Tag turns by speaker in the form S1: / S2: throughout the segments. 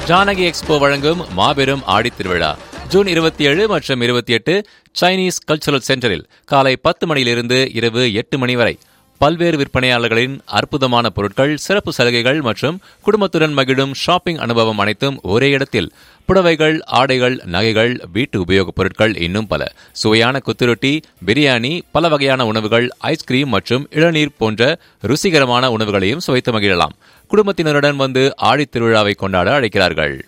S1: Janaki expo வழங்கும் மாபெரும் ஆடித் திருவிழா ஜூன் இருபத்தி ஏழு மற்றும் இருபத்தி எட்டு சைனீஸ் கல்ச்சுரல் சென்டரில் காலை பத்து மணியிலிருந்து இரவு எட்டு மணி வரை பல்வேறு விற்பனையாளர்களின் அற்புதமான பொருட்கள் சிறப்பு சலுகைகள் மற்றும் குடும்பத்துடன் மகிழும் ஷாப்பிங் அனுபவம் அனைத்தும் ஒரே இடத்தில் புடவைகள் ஆடைகள் நகைகள் வீட்டு உபயோகப் பொருட்கள் இன்னும் பல சுவையான குத்துரொட்டி பிரியாணி பல வகையான உணவுகள் ஐஸ்கிரீம் மற்றும் இளநீர் போன்ற ருசிகரமான உணவுகளையும் சுவைத்து மகிழலாம் குடும்பத்தினருடன் வந்து ஆழித் திருவிழாவை கொண்டாட அழைக்கிறார்கள்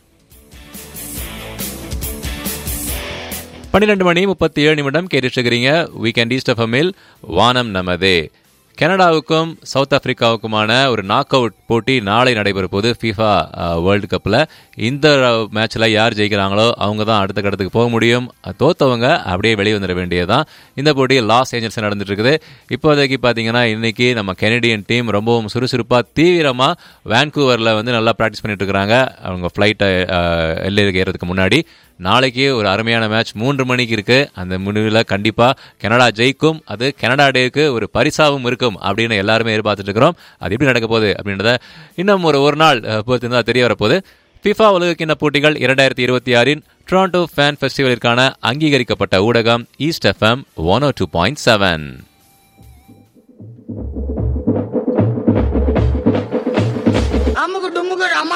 S1: பன்னிரெண்டு மணி முப்பத்தி ஏழு நிமிடம் கேட்டுருக்கிறீங்க வீக்கெண்ட் ஈஸ்ட் எஃப்எம்மில் வானம் நமதே கனடாவுக்கும் சவுத் ஆப்பிரிக்காவுக்குமான ஒரு நாக் அவுட் போட்டி நாளை நடைபெற போது ஃபீஃபா வேர்ல்டு கப்பில் இந்த மேட்ச்சில் யார் ஜெயிக்கிறாங்களோ அவங்க தான் அடுத்த கட்டத்துக்கு போக முடியும் தோத்தவங்க அப்படியே வெளியே வந்துட வேண்டியதுதான் இந்த போட்டி லாஸ் ஏஞ்சல்ஸ் நடந்துட்டு இருக்குது இப்போதைக்கு பார்த்தீங்கன்னா இன்னைக்கு நம்ம கெனடியன் டீம் ரொம்பவும் சுறுசுறுப்பாக தீவிரமாக வேன்கூவரில் வந்து நல்லா ப்ராக்டிஸ் பண்ணிட்டு இருக்கிறாங்க அவங்க ஃப்ளைட்டை எல்லைக்கு ஏறதுக்கு முன்னாடி நாளைக்கு ஒரு அருமையான மேட்ச் மூன்று மணிக்கு இருக்கு அந்த முடிவில் கண்டிப்பாக கனடா ஜெயிக்கும் அது கனடா டேக்கு ஒரு பரிசாவும் இருக்கும் அப்படின்னு எல்லாருமே எதிர்பார்த்துட்டு இருக்கிறோம் அது எப்படி நடக்க போகுது அப்படின்றத இன்னும் ஒரு ஒரு நாள் பொறுத்து தான் தெரிய வரப்போகுது ஃபிஃபா உலகக்கிண்ண போட்டிகள் இரண்டாயிரத்தி இருபத்தி ஆறின் டொராண்டோ ஃபேன் ஃபெஸ்டிவலிற்கான அங்கீகரிக்கப்பட்ட ஊடகம் East FM one O two point seven
S2: அமுக்கு டுமுக்கு அம்மா